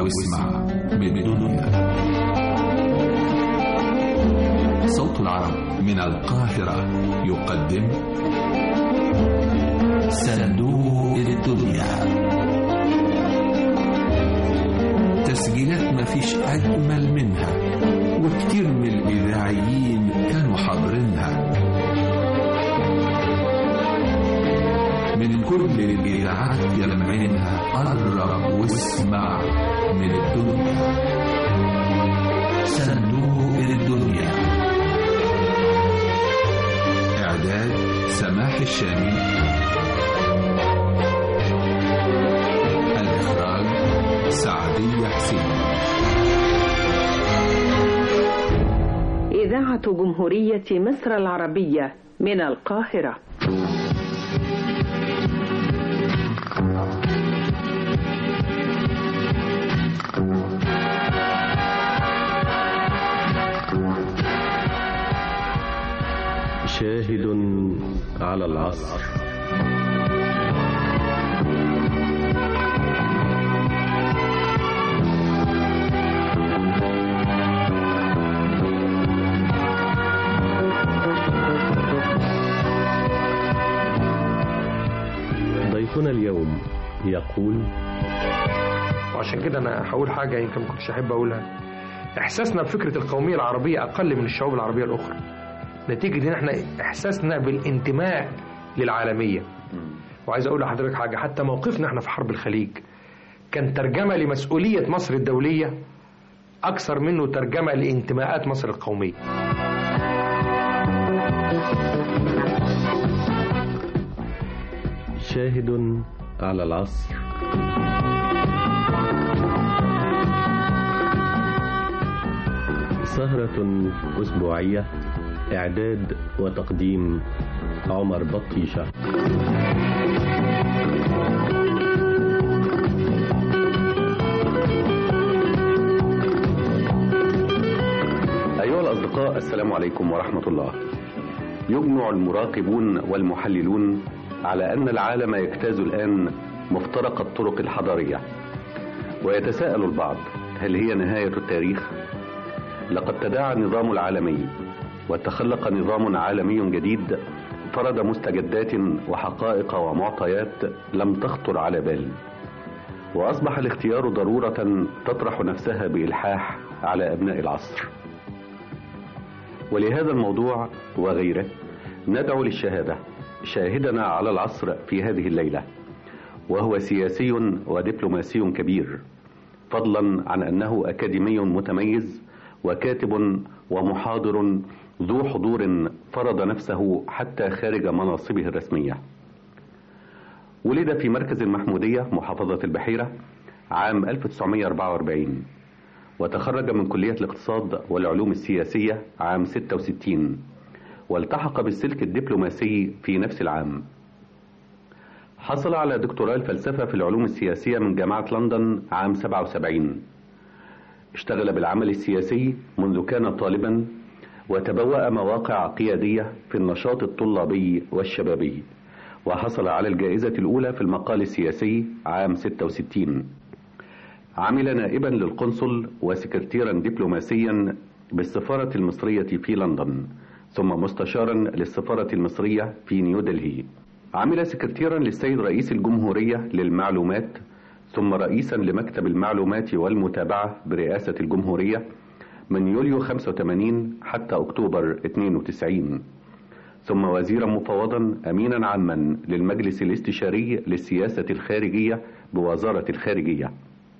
واسمع من الدنيا صوت العرب من القاهرة يقدم صندوق الدنيا تسجيلات مفيش أجمل منها وكتير من الإذاعيين كانوا حاضرينها من كل الإذاعات يلمعينها قرب واسمع من الدنيا صندوق الدنيا إعداد سماح الشامي الإخراج سعدية حسين إذاعة جمهورية مصر العربية من القاهرة شاهد على العصر ضيفنا اليوم يقول وعشان كده انا هقول حاجه يمكن ما كنتش احب اقولها احساسنا بفكره القوميه العربيه اقل من الشعوب العربيه الاخرى نتيجه ان احنا احساسنا بالانتماء للعالميه وعايز اقول لحضرتك حاجه حتى موقفنا احنا في حرب الخليج كان ترجمه لمسؤوليه مصر الدوليه اكثر منه ترجمه لانتماءات مصر القوميه شاهد على العصر سهرة أسبوعية إعداد وتقديم عمر بطيشة أيها الأصدقاء السلام عليكم ورحمة الله يجمع المراقبون والمحللون على أن العالم يجتاز الآن مفترق الطرق الحضارية ويتساءل البعض هل هي نهاية التاريخ؟ لقد تداعى النظام العالمي وتخلق نظام عالمي جديد فرض مستجدات وحقائق ومعطيات لم تخطر على بال وأصبح الاختيار ضرورة تطرح نفسها بإلحاح على أبناء العصر ولهذا الموضوع وغيره ندعو للشهادة شاهدنا على العصر في هذه الليلة وهو سياسي ودبلوماسي كبير فضلا عن أنه أكاديمي متميز وكاتب ومحاضر ذو حضور فرض نفسه حتى خارج مناصبه الرسمية ولد في مركز المحمودية محافظة البحيرة عام 1944 وتخرج من كلية الاقتصاد والعلوم السياسية عام 66 والتحق بالسلك الدبلوماسي في نفس العام حصل على دكتوراه الفلسفة في العلوم السياسية من جامعة لندن عام 77 اشتغل بالعمل السياسي منذ كان طالبا وتبوأ مواقع قيادية في النشاط الطلابي والشبابي وحصل على الجائزة الأولى في المقال السياسي عام 66 عمل نائبا للقنصل وسكرتيرا دبلوماسيا بالسفارة المصرية في لندن ثم مستشارا للسفارة المصرية في نيودلهي عمل سكرتيرا للسيد رئيس الجمهورية للمعلومات ثم رئيسا لمكتب المعلومات والمتابعة برئاسة الجمهورية من يوليو 85 حتى أكتوبر 92 ثم وزيرا مفوضا أمينا عاما للمجلس الاستشاري للسياسة الخارجية بوزارة الخارجية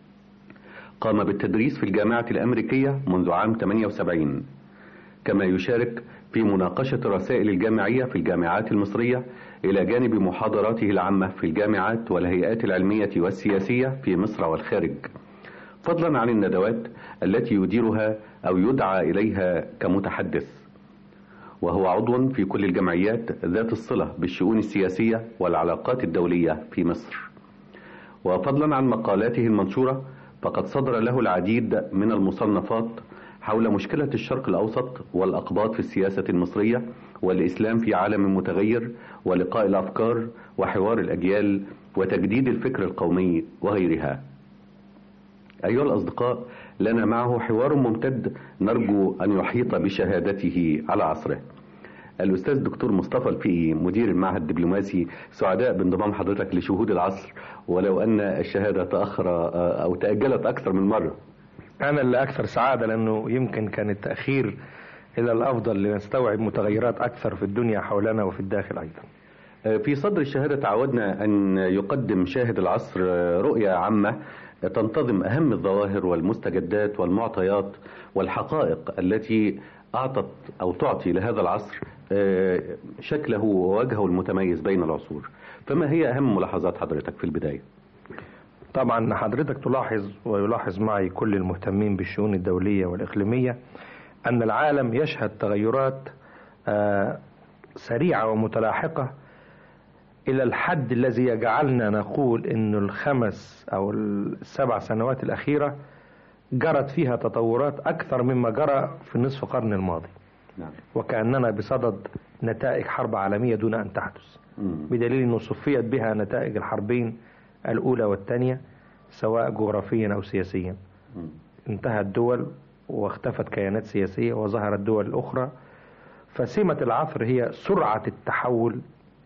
قام بالتدريس في الجامعة الأمريكية منذ عام 78 كما يشارك في مناقشة الرسائل الجامعية في الجامعات المصرية إلى جانب محاضراته العامة في الجامعات والهيئات العلمية والسياسية في مصر والخارج فضلا عن الندوات التي يديرها أو يدعى إليها كمتحدث وهو عضو في كل الجمعيات ذات الصلة بالشؤون السياسية والعلاقات الدولية في مصر وفضلا عن مقالاته المنشورة فقد صدر له العديد من المصنفات حول مشكلة الشرق الأوسط والأقباط في السياسة المصرية والإسلام في عالم متغير ولقاء الأفكار وحوار الأجيال وتجديد الفكر القومي وغيرها أيها الأصدقاء لنا معه حوار ممتد نرجو أن يحيط بشهادته على عصره الأستاذ الدكتور مصطفى الفقي مدير المعهد الدبلوماسي سعداء بانضمام حضرتك لشهود العصر ولو أن الشهادة تأخر آه، أو تأجلت أكثر من مرة أنا اللي أكثر سعادة لأنه يمكن كان التأخير إلى الأفضل لنستوعب متغيرات أكثر في الدنيا حولنا وفي الداخل أيضا آه، في صدر الشهادة تعودنا أن يقدم شاهد العصر آه، رؤية عامة تنتظم أهم الظواهر والمستجدات والمعطيات والحقائق التي أعطت أو تعطي لهذا العصر آه، شكله ووجهه المتميز بين العصور فما هي أهم ملاحظات حضرتك في البداية؟ طبعا حضرتك تلاحظ ويلاحظ معي كل المهتمين بالشؤون الدولية والإقليمية أن العالم يشهد تغيرات آه، سريعة ومتلاحقة إلى الحد الذي يجعلنا نقول أن الخمس أو السبع سنوات الأخيرة جرت فيها تطورات أكثر مما جرى في النصف قرن الماضي نعم وكأننا بصدد نتائج حرب عالمية دون أن تحدث مم. بدليل أنه صفيت بها نتائج الحربين الأولى والثانية سواء جغرافيا أو سياسيا مم. انتهت دول واختفت كيانات سياسية وظهرت دول أخرى فسمة العصر هي سرعة التحول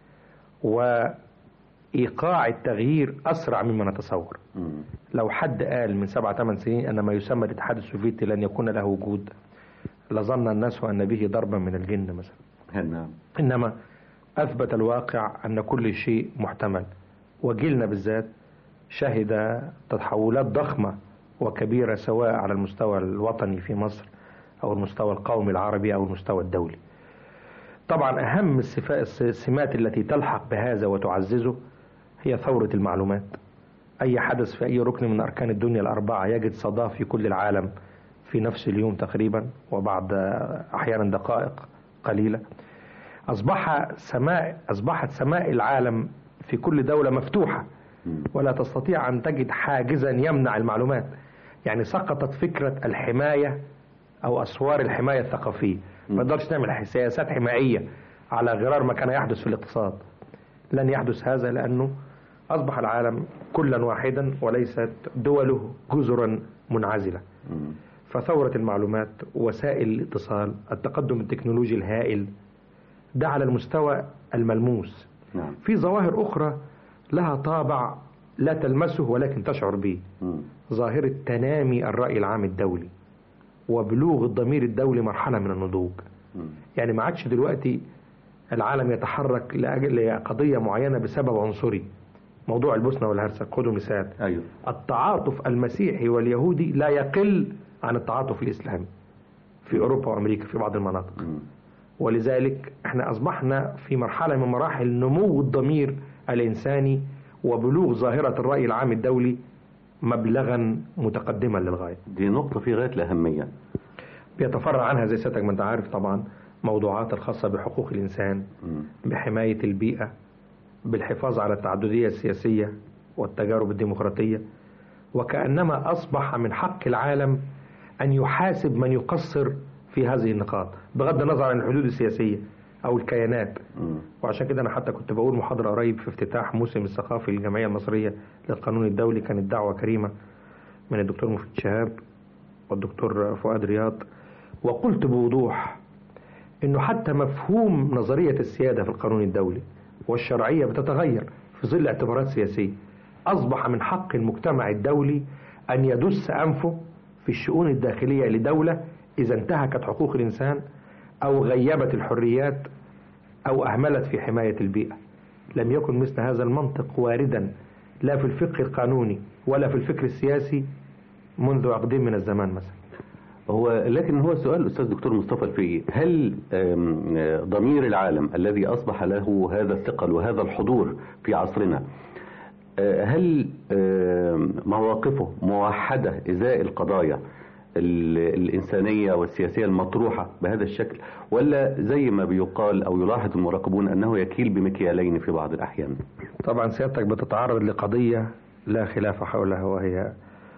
وإيقاع التغيير أسرع مما نتصور مم. لو حد قال من سبعة ثمان سنين أن ما يسمى الاتحاد السوفيتي لن يكون له وجود لظن الناس أن به ضربا من الجن مثلا نعم إنما أثبت الواقع أن كل شيء محتمل وجيلنا بالذات شهد تحولات ضخمة وكبيرة سواء على المستوى الوطني في مصر أو المستوى القومي العربي أو المستوى الدولي طبعا أهم الصفا- السمات التي تلحق بهذا وتعززه هي ثورة المعلومات أي حدث في أي ركن من أركان الدنيا الأربعة يجد صداه في كل العالم في نفس اليوم تقريبا وبعد أحيانا دقائق قليلة أصبح سماء أصبحت سماء العالم في كل دولة مفتوحة مم. ولا تستطيع أن تجد حاجزا يمنع المعلومات يعني سقطت فكرة الحماية أو أسوار الحماية الثقافية ما نقدرش نعمل سياسات حمائية على غرار ما كان يحدث في الاقتصاد لن يحدث هذا لأنه أصبح العالم كلا واحدا وليست دوله جزرا منعزلة مم. فثورة المعلومات وسائل الاتصال التقدم التكنولوجي الهائل ده على المستوى الملموس نعم في ظواهر أخرى لها طابع لا تلمسه ولكن تشعر به مم. ظاهرة تنامي الرأي العام الدولي وبلوغ الضمير الدولي مرحلة من النضوج مم. يعني ما عادش دلوقتي العالم يتحرك لأجل قضية معينة بسبب عنصري موضوع البوسنة والهرسك خدوا مثال أيوه التعاطف المسيحي واليهودي لا يقل عن التعاطف الإسلامي في أوروبا وأمريكا في بعض المناطق مم. ولذلك احنا أصبحنا في مرحلة من مراحل نمو الضمير الإنساني وبلوغ ظاهرة الرأي العام الدولي مبلغا متقدما للغاية دي نقطة في غاية الأهمية بيتفرع عنها زي سيادتك ما انت عارف طبعا موضوعات الخاصة بحقوق الإنسان مم. بحماية البيئة بالحفاظ على التعددية السياسية والتجارب الديمقراطية وكأنما أصبح من حق العالم أن يحاسب من يقصر في هذه النقاط بغض النظر عن الحدود السياسية أو الكيانات مم. وعشان كده أنا حتى كنت بقول محاضرة قريب في افتتاح موسم الثقافي للجمعية المصرية للقانون الدولي كانت دعوة كريمة من الدكتور مفيد شهاب والدكتور فؤاد رياض وقلت بوضوح انه حتى مفهوم نظرية السيادة في القانون الدولي والشرعية بتتغير في ظل اعتبارات سياسية أصبح من حق المجتمع الدولي أن يدس أنفه في الشؤون الداخلية لدولة إذا انتهكت حقوق الإنسان أو غيبت الحريات أو أهملت في حماية البيئة لم يكن مثل هذا المنطق واردا لا في الفقه القانوني ولا في الفكر السياسي منذ عقدين من الزمان مثلا هو لكن هو سؤال أستاذ دكتور مصطفى الفقي هل آم، آه، ضمير العالم الذي أصبح له هذا الثقل وهذا الحضور في عصرنا آه، هل آم، مواقفه موحدة إزاء القضايا ال- الإنسانية والسياسية المطروحة بهذا الشكل ولا زي ما بيقال أو يلاحظ المراقبون أنه يكيل بمكيالين في بعض الأحيان طبعا سيادتك بتتعرض لقضية لا خلاف حولها وهي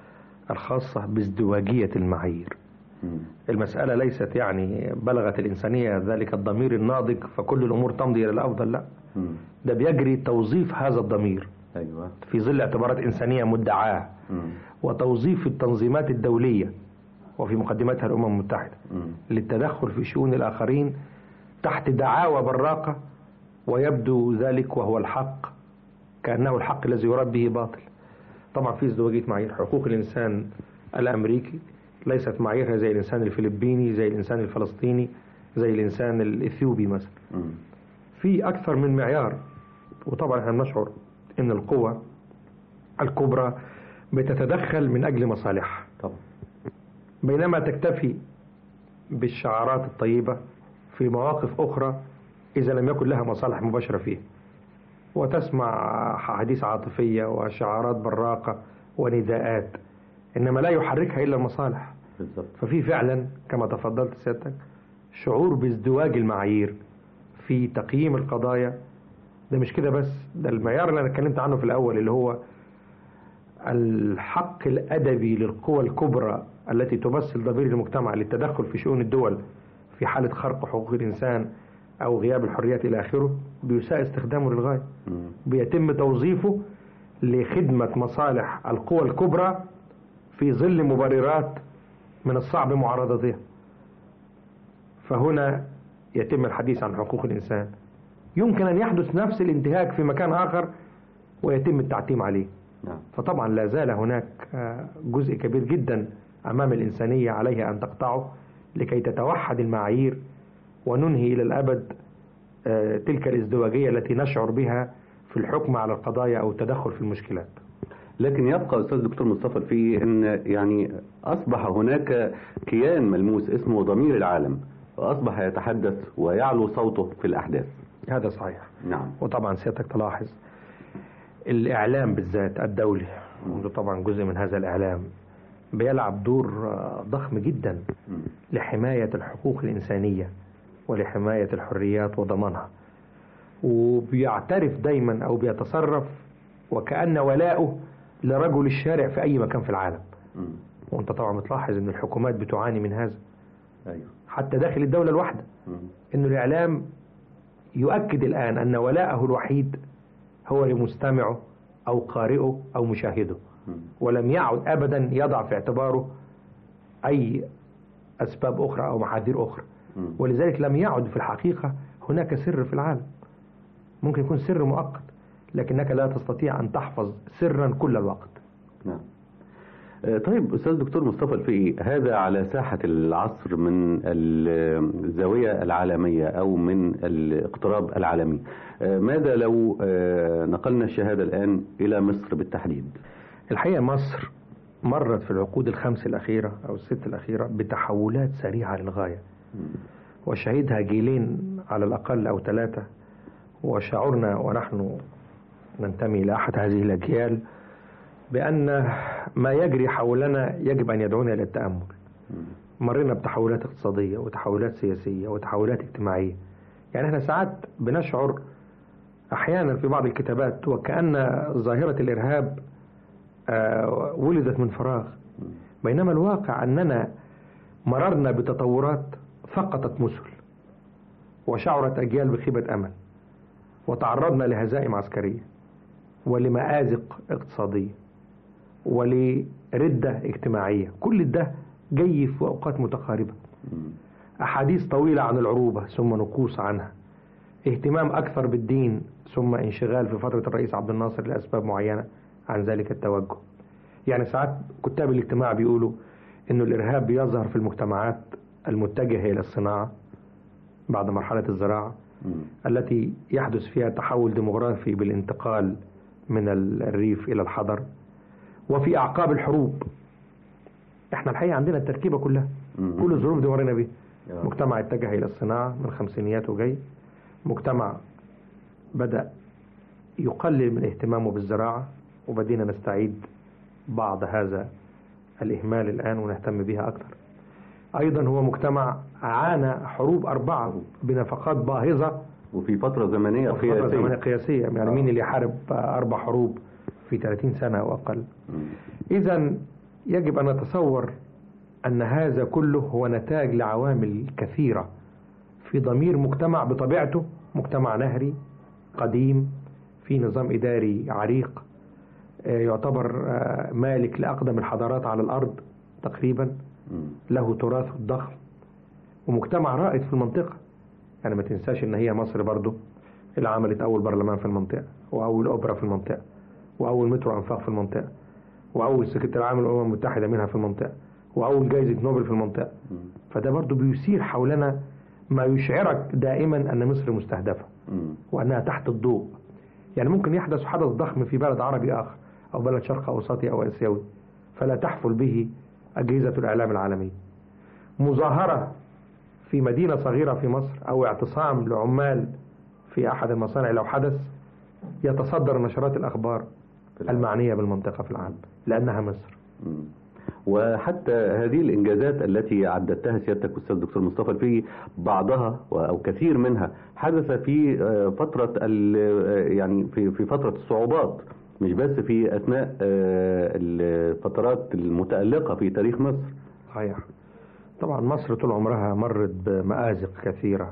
الخاصة بازدواجية المعايير مم. المسألة ليست يعني بلغت الإنسانية ذلك الضمير الناضج فكل الأمور تمضي إلى الأفضل لا مم. ده بيجري توظيف هذا الضمير ايوه في ظل اعتبارات إنسانية مدعاة مم. وتوظيف التنظيمات الدولية وفي مقدمتها الأمم المتحدة مم. للتدخل في شؤون الآخرين تحت دعاوى براقة ويبدو ذلك وهو الحق كأنه الحق الذي يراد به باطل طبعا في ازدواجية معايير حقوق الإنسان الأمريكي ليست معاييرها زي الإنسان الفلبيني زي الإنسان الفلسطيني زي الإنسان الإثيوبي مثلا مم. في أكثر من معيار وطبعا احنا بنشعر أن القوى الكبرى بتتدخل من أجل مصالحها طبعا بينما تكتفي بالشعارات الطيبة في مواقف أخرى إذا لم يكن لها مصالح مباشرة فيه وتسمع حديث عاطفية وشعارات براقة ونداءات إنما لا يحركها إلا المصالح بالظبط ففي فعلا كما تفضلت سيادتك شعور بازدواج المعايير في تقييم القضايا ده مش كده بس ده المعيار اللي انا اتكلمت عنه في الاول اللي هو الحق الادبي للقوى الكبرى التي تمثل ضمير المجتمع للتدخل في شؤون الدول في حاله خرق حقوق الانسان او غياب الحريات الى اخره بيساء استخدامه للغايه مم. بيتم توظيفه لخدمه مصالح القوى الكبرى في ظل مبررات من الصعب معارضتها فهنا يتم الحديث عن حقوق الإنسان يمكن أن يحدث نفس الانتهاك في مكان آخر ويتم التعتيم عليه نعم فطبعا لا زال هناك آه، جزء كبير جدا أمام الإنسانية عليها أن تقطعه لكي تتوحد المعايير وننهي إلى الأبد آه، تلك الازدواجية التي نشعر بها في الحكم على القضايا أو التدخل في المشكلات لكن يبقى استاذ دكتور مصطفى الفقي ان يعني اصبح هناك كيان ملموس اسمه ضمير العالم واصبح يتحدث ويعلو صوته في الاحداث هذا صحيح نعم وطبعا سيادتك تلاحظ الإعلام بالذات الدولي وده طبعا جزء من هذا الإعلام بيلعب دور آه، ضخم جدا مم. لحماية الحقوق الإنسانية ولحماية الحريات وضمانها وبيعترف دايما أو بيتصرف وكأن ولاؤه لرجل الشارع في أي مكان في العالم مم. وانت طبعا بتلاحظ ان الحكومات بتعاني من هذا ايوه حتى داخل الدولة الواحدة مم. أن الإعلام يؤكد الآن أن ولاءه الوحيد هو لمستمعه أو قارئه أو مشاهده مم. ولم يعد أبدا يضع في اعتباره أي أسباب أخرى أو محاذير أخرى مم. ولذلك لم يعد في الحقيقة هناك سر في العالم ممكن يكون سر مؤقت لكنك لا تستطيع أن تحفظ سرا كل الوقت نعم آه، طيب استاذ دكتور مصطفى الفقي هذا على ساحه العصر من ال- الزاويه العالميه او من الاقتراب العالمي آه، ماذا لو آه، نقلنا الشهاده الان الى مصر بالتحديد الحقيقة مصر مرت في العقود الخمس الأخيرة أو الست الأخيرة بتحولات سريعة للغاية مم. وشهدها جيلين على الأقل أو ثلاثة وشعرنا ونحن ننتمي إلى أحد هذه الأجيال بأن ما يجري حولنا يجب أن يدعونا إلى التأمل مم. مرينا بتحولات اقتصادية وتحولات سياسية وتحولات اجتماعية يعني احنا ساعات بنشعر أحيانا في بعض الكتابات وكأن ظاهرة الإرهاب آه، ولدت من فراغ بينما الواقع أننا مررنا بتطورات فقطت مثل وشعرت أجيال بخيبة أمل وتعرضنا لهزائم عسكرية ولمآزق اقتصادية ولردة اجتماعية كل ده جاي في أوقات متقاربة مم. أحاديث طويلة عن العروبة ثم نقوص عنها اهتمام أكثر بالدين ثم انشغال في فترة الرئيس عبد الناصر لأسباب معينة عن ذلك التوجه يعني ساعات كتاب الاجتماع بيقولوا أن الإرهاب بيظهر في المجتمعات المتجهة إلى الصناعة بعد مرحلة الزراعة مم. التي يحدث فيها تحول ديموغرافي بالانتقال من الريف إلى الحضر وفي أعقاب الحروب احنا الحقيقة عندنا التركيبة كلها مم. كل الظروف دي مرينا بيها آه. مجتمع اتجه إلى الصناعة من الخمسينيات وجاي مجتمع بدأ يقلل من اهتمامه بالزراعة وبدينا نستعيد بعض هذا الإهمال الآن ونهتم بها أكثر أيضا هو مجتمع عانى حروب أربعة بنفقات باهظة وفي فتره زمنيه وفي فترة زمنية قياسيه قياسية يعني آه. مين اللي يحارب أربع حروب في 30 سنة أو أقل مم. إذا يجب أن نتصور أن هذا كله هو نتاج لعوامل كثيرة في ضمير مجتمع بطبيعته مجتمع نهري قديم في نظام إداري عريق آه، يعتبر آه، مالك لأقدم الحضارات على الأرض تقريبا مم. له تراث ضخم ومجتمع رائد في المنطقة يعني ما تنساش ان هي مصر برضو اللي عملت اول برلمان في المنطقة واول اوبرا في المنطقة واول مترو انفاق في المنطقة واول سكرتير عام الامم المتحدة منها في المنطقة واول جائزة نوبل في المنطقة مم. فده برضو بيثير حولنا ما يشعرك دائما ان مصر مستهدفة مم. وانها تحت الضوء يعني ممكن يحدث حدث ضخم في بلد عربي اخر او بلد شرق اوسطي او اسيوي فلا تحفل به اجهزه الاعلام العالميه مظاهره في مدينه صغيره في مصر او اعتصام لعمال في احد المصانع لو حدث يتصدر نشرات الاخبار المعنيه بالمنطقه في العالم لانها مصر مم. وحتى هذه الانجازات التي عددتها سيادتك استاذ دكتور مصطفى الفقي بعضها و- او كثير منها حدث في آه، فتره ال- آه، يعني في في فتره الصعوبات مش بس في اثناء آه، الفترات المتالقه في تاريخ مصر صحيح طبعا مصر طول عمرها مرت بمآزق كثيرة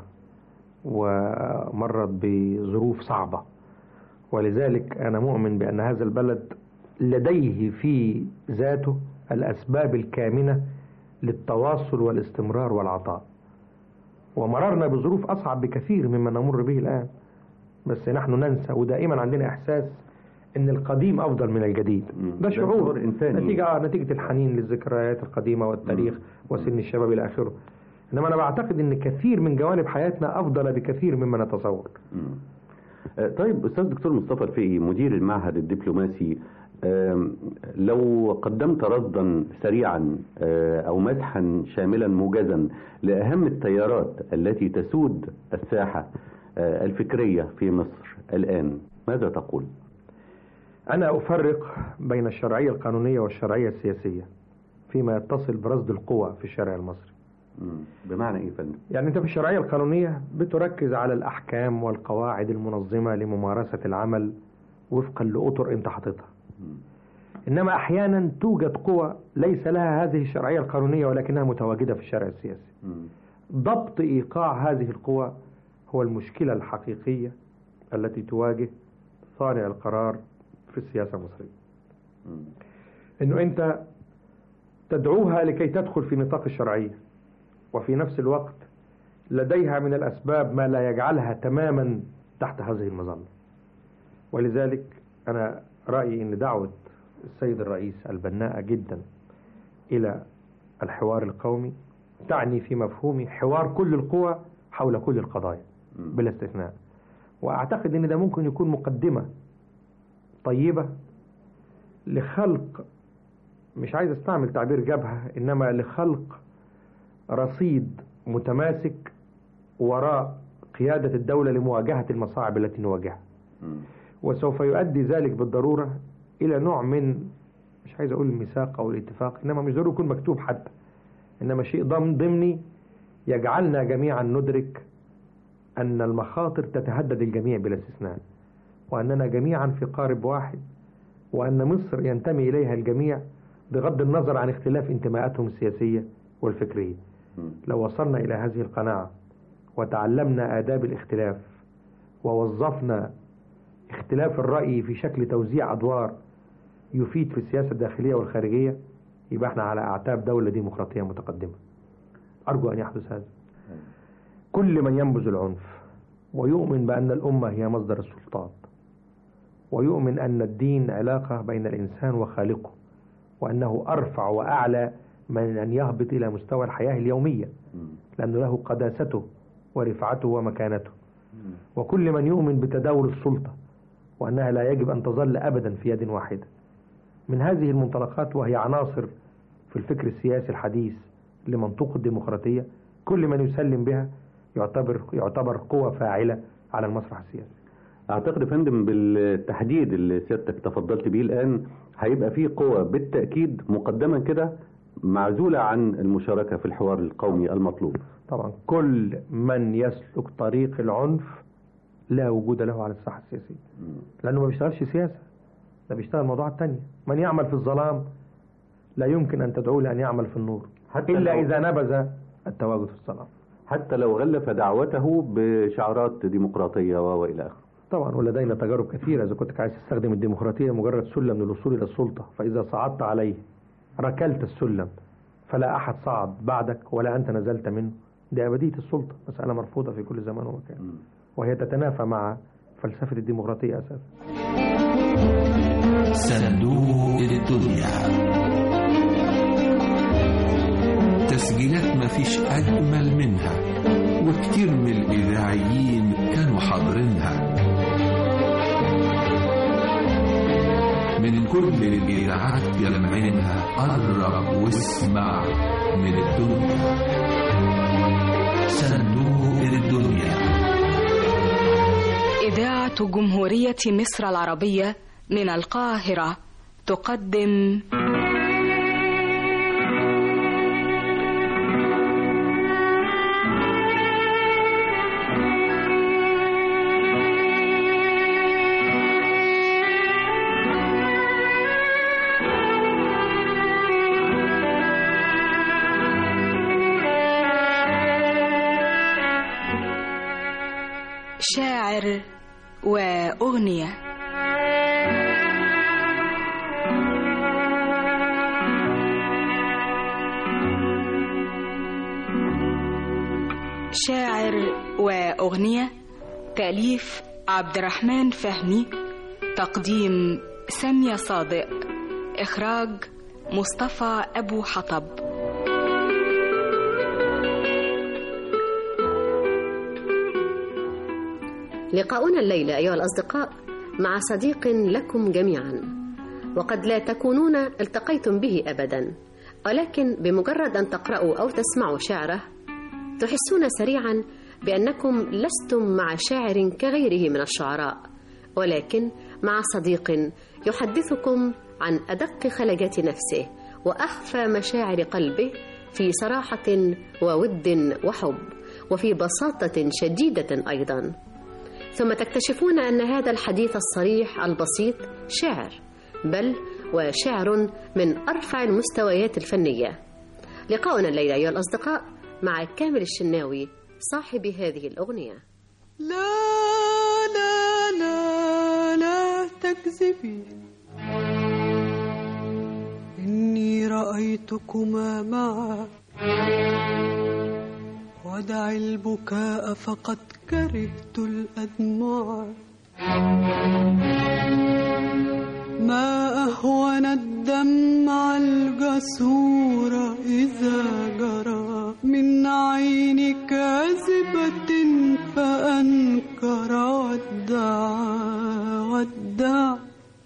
ومرت بظروف صعبة ولذلك أنا مؤمن بأن هذا البلد لديه في ذاته الأسباب الكامنة للتواصل والاستمرار والعطاء ومررنا بظروف أصعب بكثير مما نمر به الآن بس نحن ننسى ودائما عندنا إحساس ان القديم افضل من الجديد مم. ده ده شعور شعور إنساني. نتيجه آه نتيجه الحنين للذكريات القديمه والتاريخ وسن الشباب الى اخره انما انا بعتقد ان كثير من جوانب حياتنا افضل بكثير مما نتصور مم. آه، طيب استاذ دكتور مصطفى الفقي مدير المعهد الدبلوماسي آم، لو قدمت رصدا سريعا آه، او مدحا شاملا موجزا لاهم التيارات التي تسود الساحه آه، الفكريه في مصر الان ماذا تقول؟ انا افرق بين الشرعيه القانونيه والشرعيه السياسيه فيما يتصل برصد القوى في الشارع المصري مم. بمعنى ايه يا فندم؟ يعني انت في الشرعيه القانونيه بتركز على الاحكام والقواعد المنظمه لممارسه العمل وفقا لاطر انت حاططها مم. انما احيانا توجد قوى ليس لها هذه الشرعيه القانونيه ولكنها متواجده في الشارع السياسي مم. ضبط ايقاع هذه القوى هو المشكله الحقيقيه التي تواجه صانع القرار في السياسه المصريه مم. انه انت تدعوها لكي تدخل في نطاق الشرعيه وفي نفس الوقت لديها من الاسباب ما لا يجعلها تماما تحت هذه المظله ولذلك انا رايي ان دعوه السيد الرئيس البناءه جدا الى الحوار القومي تعني في مفهومي حوار كل القوى حول كل القضايا مم. بلا استثناء واعتقد ان ده ممكن يكون مقدمه طيبه لخلق مش عايز استعمل تعبير جبهه انما لخلق رصيد متماسك وراء قياده الدوله لمواجهه المصاعب التي نواجهها مم. وسوف يؤدي ذلك بالضروره الى نوع من مش عايز اقول الميثاق او الاتفاق انما مش ضروري يكون مكتوب حتى انما شيء ضمن ضمني يجعلنا جميعا ندرك ان المخاطر تتهدد الجميع بلا استثناء واننا جميعا في قارب واحد وان مصر ينتمي اليها الجميع بغض النظر عن اختلاف انتماءاتهم السياسيه والفكريه مم. لو وصلنا الى هذه القناعه وتعلمنا آداب الاختلاف ووظفنا اختلاف الرأي في شكل توزيع أدوار يفيد في السياسة الداخلية والخارجية يبقى احنا على أعتاب دولة ديمقراطية متقدمة أرجو أن يحدث هذا كل من ينبذ العنف ويؤمن بأن الأمة هي مصدر السلطات ويؤمن أن الدين علاقة بين الإنسان وخالقه وأنه أرفع وأعلى من أن يهبط إلى مستوى الحياة اليومية مم. لأنه له قداسته ورفعته ومكانته مم. وكل من يؤمن بتداول السلطة وأنها لا يجب أن تظل أبدا في يد واحدة من هذه المنطلقات وهي عناصر في الفكر السياسي الحديث لمنطوق الديمقراطية كل من يسلم بها يعتبر يعتبر قوة فاعلة على المسرح السياسي اعتقد يا فندم بالتحديد اللي سيادتك تفضلت بيه الان هيبقى فيه قوة بالتأكيد مقدما كده معزولة عن المشاركة في الحوار القومي المطلوب طبعا كل من يسلك طريق العنف لا وجود له على الساحة السياسية مم. لأنه ما بيشتغلش سياسة ده بيشتغل موضوعات تانية من يعمل في الظلام لا يمكن أن تدعوه لأن يعمل في النور حتى إلا لو- إذا نبذ التواجد في الظلام حتى لو غلف دعوته بشعارات ديمقراطية و- وإلى آخره طبعا ولدينا تجارب كثيرة إذا كنت عايز تستخدم الديمقراطية مجرد سلم للوصول إلى السلطة فإذا صعدت عليه ركلت السلم فلا أحد صعد بعدك ولا أنت نزلت منه دي أبدية السلطة مسألة مرفوضة في كل زمان ومكان وهي تتنافى مع فلسفة الديمقراطية أساسا صندوق الدنيا تسجيلات مفيش أجمل منها وكتير من الإذاعيين كانوا حاضرينها من كل الإذاعات جمعينها قرب واسمع من الدنيا صندوق الدنيا إذاعة جمهورية مصر العربية من القاهرة تقدم شاعر وأغنية شاعر وأغنية تأليف عبد الرحمن فهمي تقديم سامية صادق إخراج مصطفى أبو حطب لقاؤنا الليلة أيها الأصدقاء مع صديق لكم جميعا وقد لا تكونون التقيتم به أبدا ولكن بمجرد أن تقرأوا أو تسمعوا شعره تحسون سريعا بأنكم لستم مع شاعر كغيره من الشعراء ولكن مع صديق يحدثكم عن أدق خلجات نفسه وأخفى مشاعر قلبه في صراحة وود وحب وفي بساطة شديدة أيضا ثم تكتشفون أن هذا الحديث الصريح البسيط شعر بل وشعر من أرفع المستويات الفنية لقاؤنا الليلة أيها الأصدقاء مع كامل الشناوي صاحب هذه الأغنية لا لا لا لا تكذبي إني رأيتكما معا ودع البكاء فقد كرهت الأدمع ما أهون الدمع الجسور إذا جرى من عين كاذبة فأنكر ودع ودع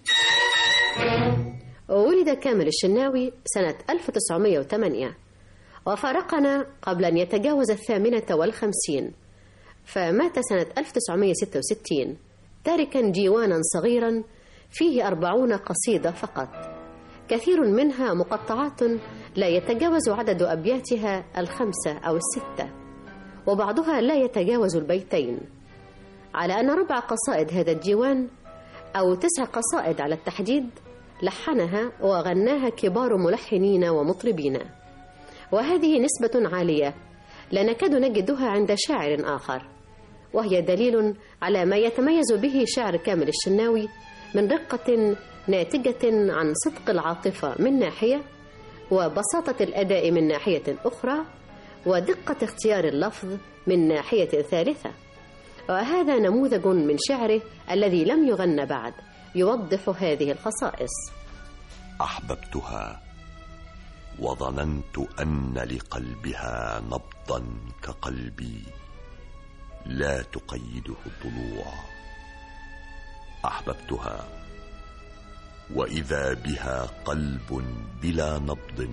ولد كامل الشناوي سنة 1908 وفارقنا قبل أن يتجاوز الثامنة والخمسين فمات سنة 1966 تاركا ديوانا صغيرا فيه أربعون قصيدة فقط كثير منها مقطعات لا يتجاوز عدد أبياتها الخمسة أو الستة وبعضها لا يتجاوز البيتين على أن ربع قصائد هذا الديوان أو تسع قصائد على التحديد لحنها وغناها كبار ملحنين ومطربين وهذه نسبة عالية لا نكاد نجدها عند شاعر آخر وهي دليل على ما يتميز به شعر كامل الشناوي من رقة ناتجة عن صدق العاطفة من ناحية وبساطة الأداء من ناحية أخرى ودقة اختيار اللفظ من ناحية ثالثة وهذا نموذج من شعره الذي لم يغن بعد يوضح هذه الخصائص احببتها وظننت ان لقلبها نبضا كقلبي لا تقيده الضلوع احببتها واذا بها قلب بلا نبض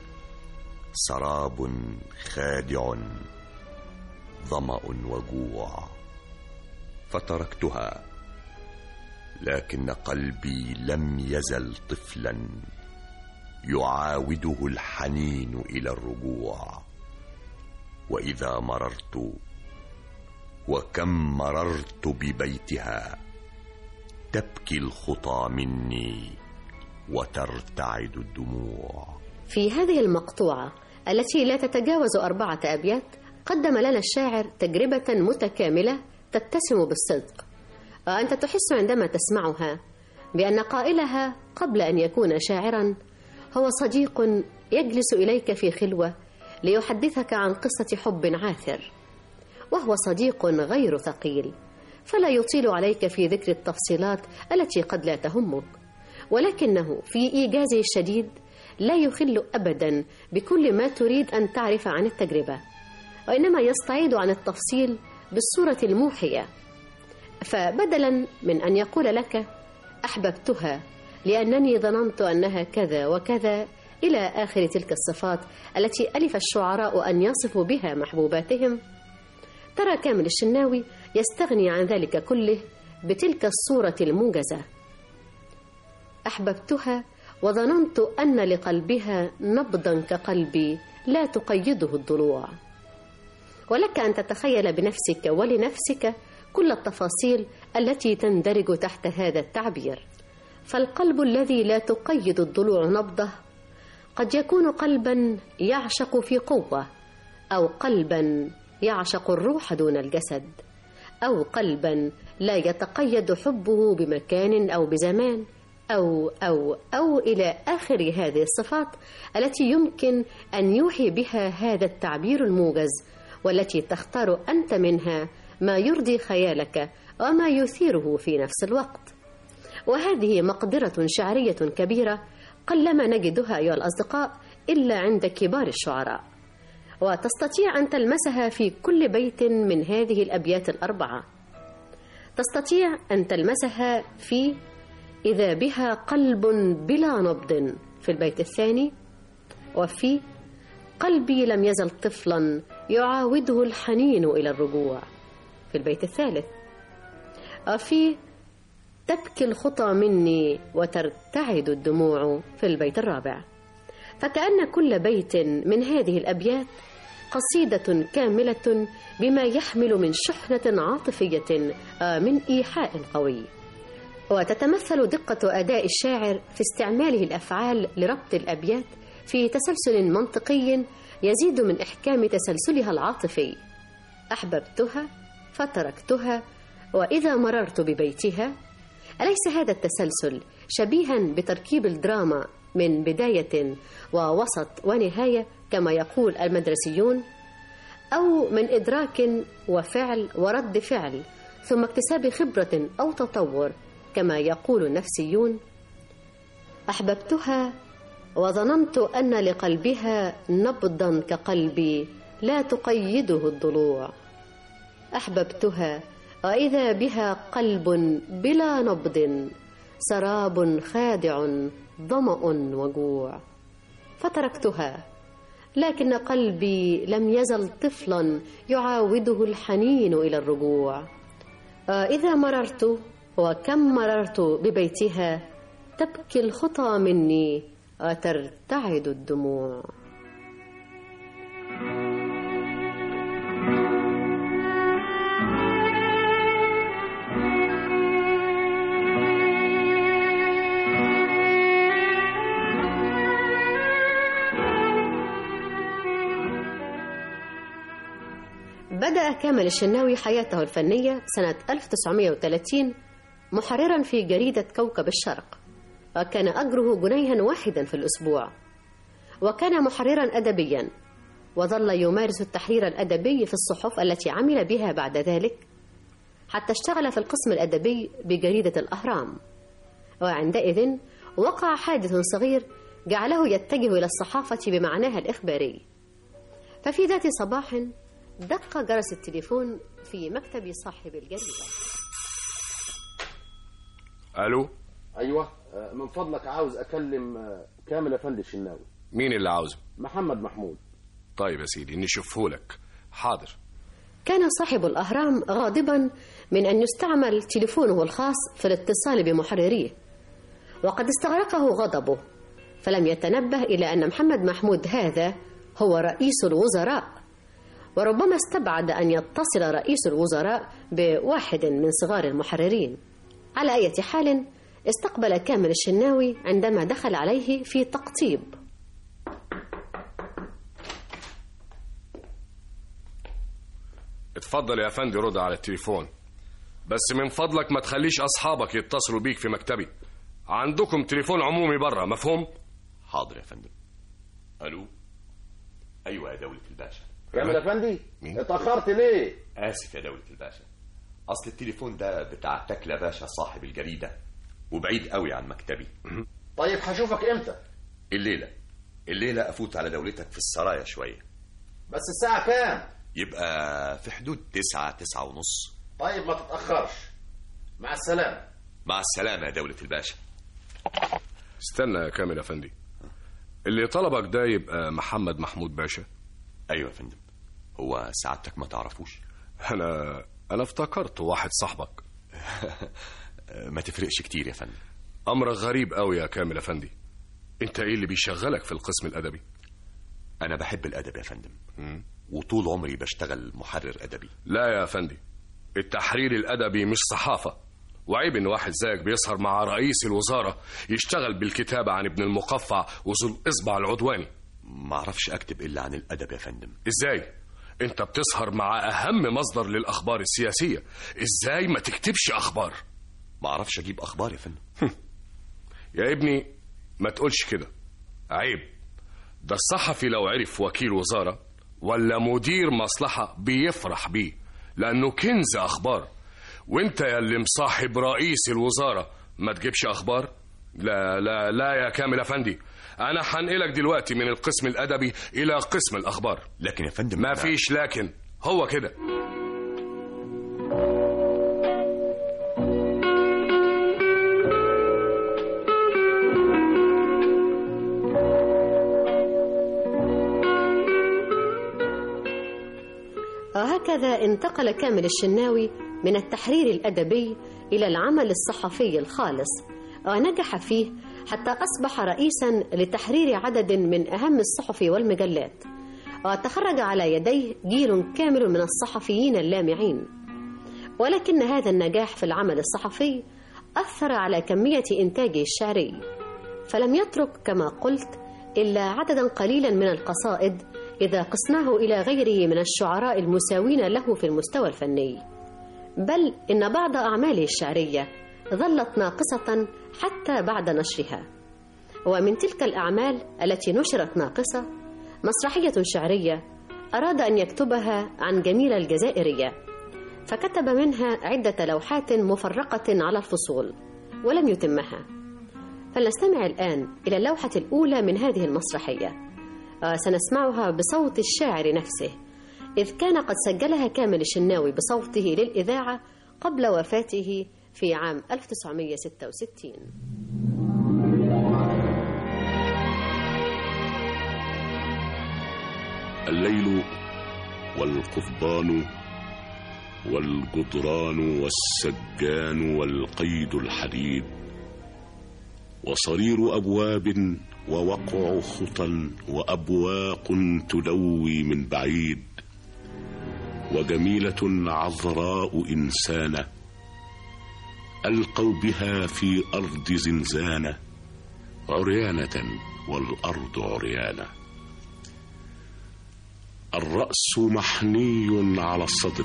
سراب خادع ظما وجوع فتركتها لكن قلبي لم يزل طفلا يعاوده الحنين الى الرجوع واذا مررت وكم مررت ببيتها تبكي الخطى مني وترتعد الدموع في هذه المقطوعة التي لا تتجاوز أربعة أبيات قدم لنا الشاعر تجربة متكاملة تتسم بالصدق وأنت تحس عندما تسمعها بأن قائلها قبل أن يكون شاعرا هو صديق يجلس إليك في خلوة ليحدثك عن قصة حب عاثر وهو صديق غير ثقيل فلا يطيل عليك في ذكر التفصيلات التي قد لا تهمك ولكنه في إيجازه الشديد لا يخل أبدا بكل ما تريد أن تعرف عن التجربة وإنما يستعيد عن التفصيل بالصورة الموحية فبدلا من أن يقول لك أحببتها لأنني ظننت أنها كذا وكذا إلى آخر تلك الصفات التي ألف الشعراء أن يصفوا بها محبوباتهم ترى كامل الشناوي يستغني عن ذلك كله بتلك الصورة الموجزة أحببتها وظننت أن لقلبها نبضا كقلبي لا تقيده الضلوع ولك أن تتخيل بنفسك ولنفسك كل التفاصيل التي تندرج تحت هذا التعبير فالقلب الذي لا تقيد الضلوع نبضه قد يكون قلبا يعشق في قوه او قلبا يعشق الروح دون الجسد او قلبا لا يتقيد حبه بمكان او بزمان او او او الى اخر هذه الصفات التي يمكن ان يوحي بها هذا التعبير الموجز والتي تختار انت منها ما يرضي خيالك وما يثيره في نفس الوقت وهذه مقدره شعريه كبيره قلما نجدها ايها الاصدقاء الا عند كبار الشعراء وتستطيع ان تلمسها في كل بيت من هذه الابيات الاربعه تستطيع ان تلمسها في اذا بها قلب بلا نبض في البيت الثاني وفي قلبي لم يزل طفلا يعاوده الحنين الى الرجوع في البيت الثالث وفي تبكي الخطى مني وترتعد الدموع في البيت الرابع فكأن كل بيت من هذه الأبيات قصيدة كاملة بما يحمل من شحنة عاطفية من إيحاء قوي وتتمثل دقة أداء الشاعر في استعماله الأفعال لربط الأبيات في تسلسل منطقي يزيد من إحكام تسلسلها العاطفي أحببتها فتركتها وإذا مررت ببيتها أليس هذا التسلسل شبيها بتركيب الدراما من بداية ووسط ونهاية كما يقول المدرسيون أو من إدراك وفعل ورد فعل ثم اكتساب خبرة أو تطور كما يقول النفسيون أحببتها وظننت أن لقلبها نبضا كقلبي لا تقيده الضلوع أحببتها وإذا بها قلب بلا نبض سراب خادع ظمأ وجوع فتركتها لكن قلبي لم يزل طفلا يعاوده الحنين إلى الرجوع إذا مررت وكم مررت ببيتها تبكي الخطى مني وترتعد الدموع بدأ كامل الشناوي حياته الفنية سنة 1930 محررا في جريدة كوكب الشرق وكان أجره جنيها واحدا في الأسبوع وكان محررا أدبيا وظل يمارس التحرير الأدبي في الصحف التي عمل بها بعد ذلك حتى اشتغل في القسم الأدبي بجريدة الأهرام وعندئذ وقع حادث صغير جعله يتجه إلى الصحافة بمعناها الإخباري ففي ذات صباح دق جرس التليفون في مكتب صاحب الجريدة الو ايوه آه، من فضلك عاوز اكلم آه، كامل افندي الشناوي مين اللي عاوزه محمد محمود طيب يا سيدي نشوفه لك حاضر كان صاحب الأهرام غاضبا من أن يستعمل تليفونه الخاص في الاتصال بمحرريه وقد استغرقه غضبه فلم يتنبه إلى أن محمد محمود هذا هو رئيس الوزراء وربما استبعد أن يتصل رئيس الوزراء بواحد من صغار المحررين على أي حال استقبل كامل الشناوي عندما دخل عليه في تقطيب اتفضل يا فندي رد على التليفون بس من فضلك ما تخليش أصحابك يتصلوا بيك في مكتبي عندكم تليفون عمومي بره مفهوم؟ حاضر يا فندم الو ايوه يا دولة الباشا كامل افندي مين؟ اتاخرت ليه اسف يا دولة الباشا اصل التليفون ده بتاع تكلا باشا صاحب الجريدة وبعيد قوي عن مكتبي طيب هشوفك امتى الليلة الليلة افوت على دولتك في السرايا شوية بس الساعه كام يبقى في حدود تسعة تسعة ونص طيب ما تتاخرش مع السلامه مع السلامة يا دولة الباشا استنى يا كامل أفندي اللي طلبك ده يبقى محمد محمود باشا ايوه يا فندم هو سعادتك ما تعرفوش أنا أنا افتكرت واحد صاحبك ما تفرقش كتير يا فندم أمرك غريب قوي يا كامل أفندي أنت إيه اللي بيشغلك في القسم الأدبي؟ انا بحب الادب يا فندم وطول عمري بشتغل محرر ادبي لا يا أفندي التحرير الأدبي مش صحافة وعيب إن واحد زيك بيسهر مع رئيس الوزارة يشتغل بالكتابة عن ابن المقفع وذو الإصبع العدواني ما اعرفش اكتب الا عن الادب يا فندم إزاي؟ أنت بتسهر مع أهم مصدر للأخبار السياسية إزاي ما تكتبش أخبار؟ ما اعرفش اجيب اخبار يا فندم يا ابني ما تقولش كده عيب ده الصحفي لو عرف وكيل وزارة ولا مدير مصلحة بيفرح بيه لأنه كنز أخبار وانت يا اللي مصاحب رئيس الوزارة ما تجيبش أخبار لا لا لا يا كامل أفندي أنا هنقلك دلوقتي من القسم الأدبي إلى قسم الأخبار لكن يا فندم ما فيش لكن هو كده وهكذا انتقل كامل الشناوي من التحرير الأدبي إلى العمل الصحفي الخالص ونجح فيه حتى أصبح رئيسا لتحرير عدد من أهم الصحف والمجلات وتخرج على يديه جيل كامل من الصحفيين اللامعين ولكن هذا النجاح في العمل الصحفي أثر على كمية إنتاجه الشعري فلم يترك كما قلت إلا عددا قليلا من القصائد إذا قسناه إلى غيره من الشعراء المساوين له في المستوى الفني بل إن بعض أعماله الشعرية ظلت ناقصة حتى بعد نشرها ومن تلك الأعمال التي نشرت ناقصة مسرحية شعرية أراد أن يكتبها عن جميلة الجزائرية فكتب منها عدة لوحات مفرقة على الفصول ولم يتمها فلنستمع الآن إلى اللوحة الأولى من هذه المسرحية سنسمعها بصوت الشاعر نفسه إذ كان قد سجلها كامل الشناوي بصوته للإذاعة قبل وفاته في عام 1966 الليل والقضبان والجدران والسجان والقيد الحديد وصرير أبواب ووقع خطى وأبواق تلوي من بعيد وجميلة عذراء إنسانة ألقوا بها في أرض زنزانة عريانة والأرض عريانة الرأس محني على الصدر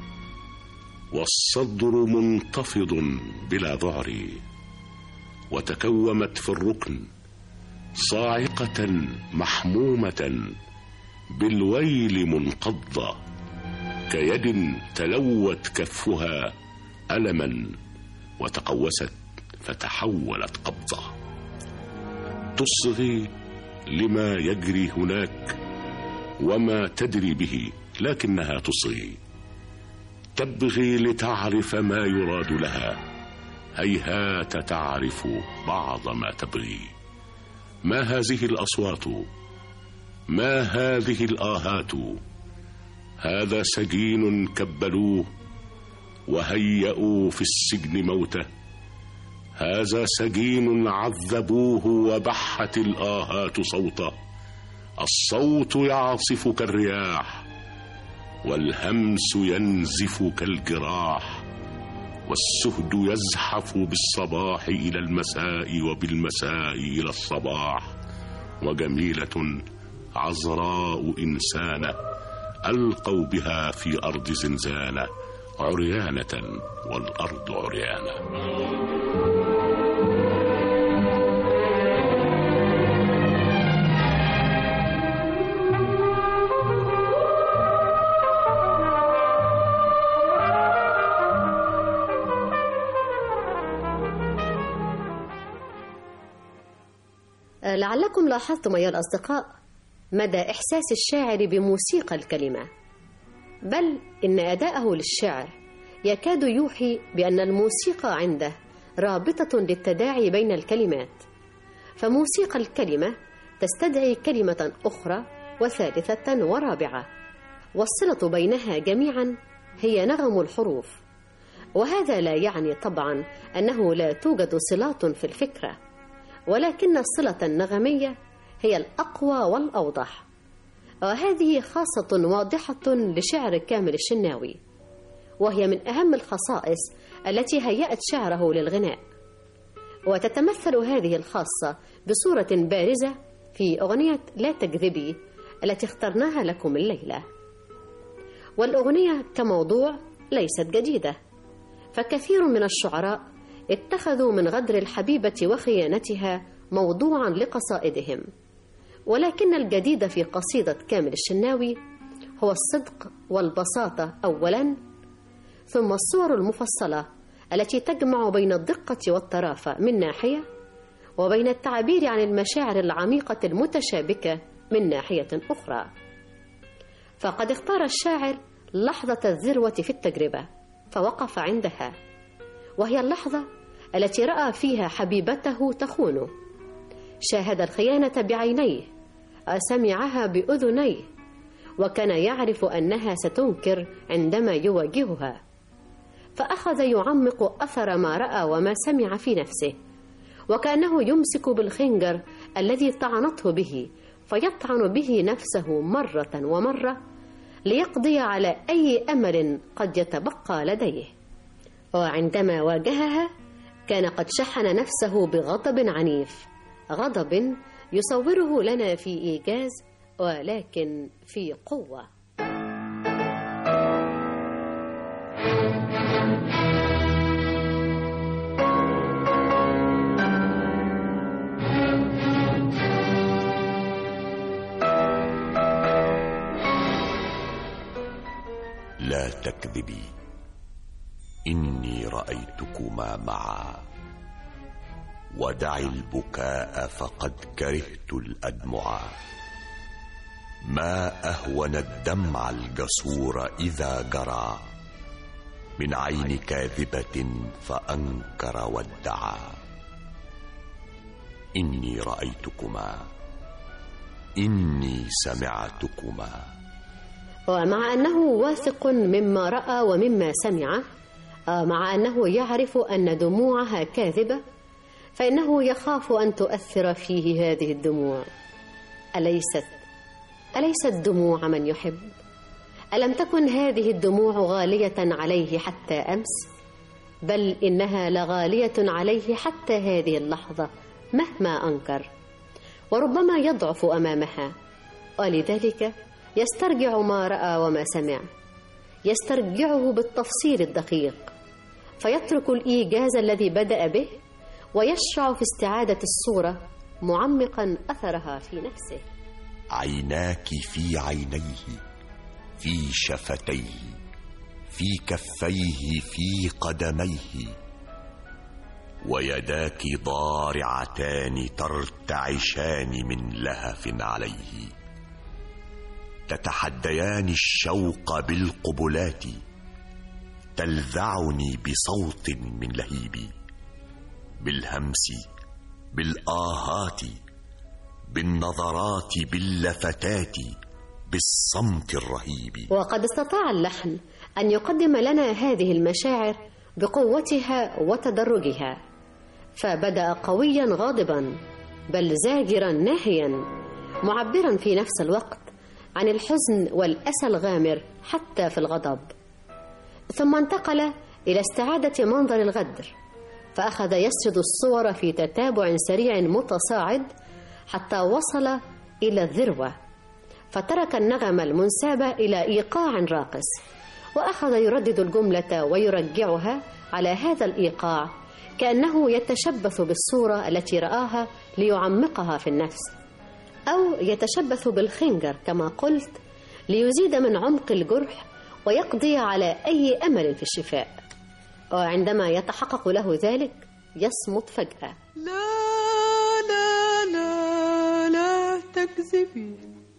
والصدر منتفض بلا ذعر وتكومت في الركن صاعقة محمومة بالويل منقضة كيد تلوت كفها ألما وتقوست فتحولت قبضة تصغي لما يجري هناك وما تدري به لكنها تصغي تبغي لتعرف ما يراد لها هيهات تعرف بعض ما تبغي ما هذه الاصوات ما هذه الاهات هذا سجين كبلوه وهيئوا في السجن موته هذا سجين عذبوه وبحت الاهات صوته الصوت يعصف كالرياح والهمس ينزف كالجراح والسهد يزحف بالصباح الى المساء وبالمساء الى الصباح وجميله عذراء انسانه القوا بها في ارض زنزانه عريانة والأرض عريانة لعلكم لاحظتم أيها الأصدقاء مدى إحساس الشاعر بموسيقى الكلمة بل إن أداءه للشعر يكاد يوحي بأن الموسيقى عنده رابطة للتداعي بين الكلمات فموسيقى الكلمة تستدعي كلمة أخرى وثالثة ورابعة والصلة بينها جميعا هي نغم الحروف وهذا لا يعني طبعا أنه لا توجد صلات في الفكرة ولكن الصلة النغمية هي الأقوى والأوضح وهذه خاصة واضحة لشعر كامل الشناوي وهي من أهم الخصائص التي هيأت شعره للغناء وتتمثل هذه الخاصة بصورة بارزة في أغنية لا تكذبي التي اخترناها لكم الليلة والأغنية كموضوع ليست جديدة فكثير من الشعراء اتخذوا من غدر الحبيبة وخيانتها موضوعا لقصائدهم ولكن الجديد في قصيدة كامل الشناوي هو الصدق والبساطة أولا ثم الصور المفصلة التي تجمع بين الدقة والطرافة من ناحية وبين التعبير عن المشاعر العميقة المتشابكة من ناحية أخرى فقد اختار الشاعر لحظة الذروة في التجربة فوقف عندها وهي اللحظة التي رأى فيها حبيبته تخونه شاهد الخيانة بعينيه سمعها بأذنيه وكان يعرف أنها ستنكر عندما يواجهها فأخذ يعمق أثر ما رأى وما سمع في نفسه وكأنه يمسك بالخنجر الذي طعنته به فيطعن به نفسه مرة ومرة ليقضي على أي أمل قد يتبقى لديه وعندما واجهها كان قد شحن نفسه بغضب عنيف غضب يصوره لنا في ايجاز ولكن في قوه لا تكذبي اني رايتكما معا ودعي البكاء فقد كرهت الادمعا ما اهون الدمع الجسور اذا جرى من عين كاذبه فانكر وادعى اني رايتكما اني سمعتكما ومع أنه واثق مما رأى ومما سمع مع أنه يعرف أن دموعها كاذبة فإنه يخاف أن تؤثر فيه هذه الدموع أليست أليست دموع من يحب ألم تكن هذه الدموع غالية عليه حتى أمس بل إنها لغالية عليه حتى هذه اللحظة مهما أنكر وربما يضعف أمامها ولذلك يسترجع ما راى وما سمع يسترجعه بالتفصيل الدقيق فيترك الايجاز الذي بدا به ويشرع في استعاده الصوره معمقا اثرها في نفسه عيناك في عينيه في شفتيه في كفيه في قدميه ويداك ضارعتان ترتعشان من لهف عليه تتحديان الشوق بالقبلات تلذعني بصوت من لهيبي بالهمس بالاهات بالنظرات باللفتات بالصمت الرهيب وقد استطاع اللحن ان يقدم لنا هذه المشاعر بقوتها وتدرجها فبدا قويا غاضبا بل زاجرا ناهيا معبرا في نفس الوقت عن الحزن والأسى الغامر حتى في الغضب ثم انتقل إلى استعادة منظر الغدر فأخذ يسرد الصور في تتابع سريع متصاعد حتى وصل إلى الذروة فترك النغم المنساب إلى إيقاع راقص وأخذ يردد الجملة ويرجعها على هذا الإيقاع كأنه يتشبث بالصورة التي رآها ليعمقها في النفس أو يتشبث بالخنجر كما قلت ليزيد من عمق الجرح ويقضي على أي أمل في الشفاء وعندما يتحقق له ذلك يصمت فجأة لا لا لا لا تكذبي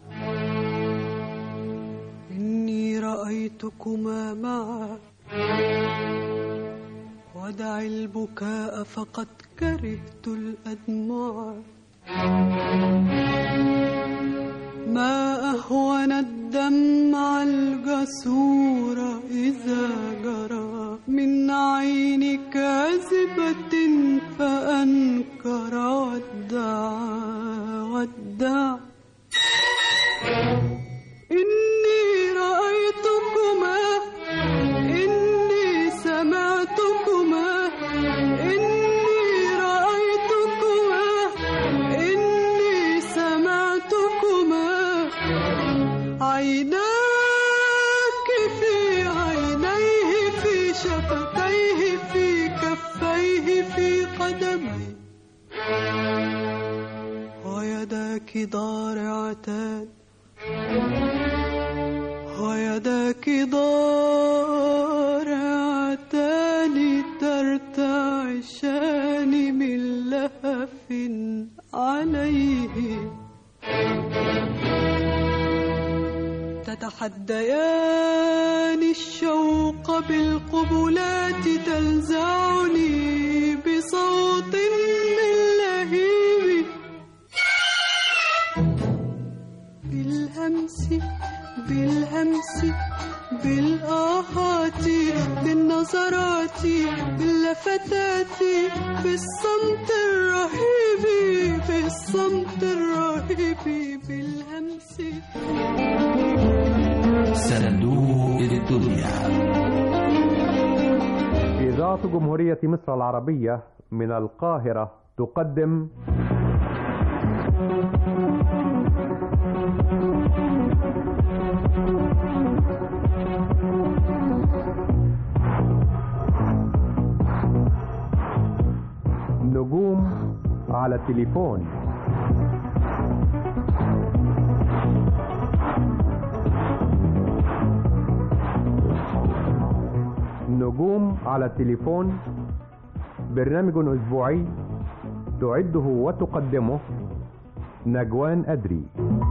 إني رأيتكما معا ودع البكاء فقد كرهت الأدمع ما أهون الدمع الجسور إذا جرى من عين كاذبة فأنكر ودعا ودع إني رأيتكما إني سمعتكما إني رأيتكما إني سمعتكما عيناك في عينيه في شفتيه في كفيه في قدميه ويداك ضارعتان ويداك ضارعتان ترتعشان من لهف عليه تتحديان الشوق بالقبلات تلزعني بصوت من لهيب بالهمس بالهمس بالآهات بالنظرات باللفتات بالصمت الرهيب بالصمت الرهيب بالهمس صندوق الدنيا إذاعة جمهورية مصر العربية من القاهرة تقدم نجوم على التليفون نجوم على التليفون برنامج أسبوعي تعده وتقدمه نجوان أدري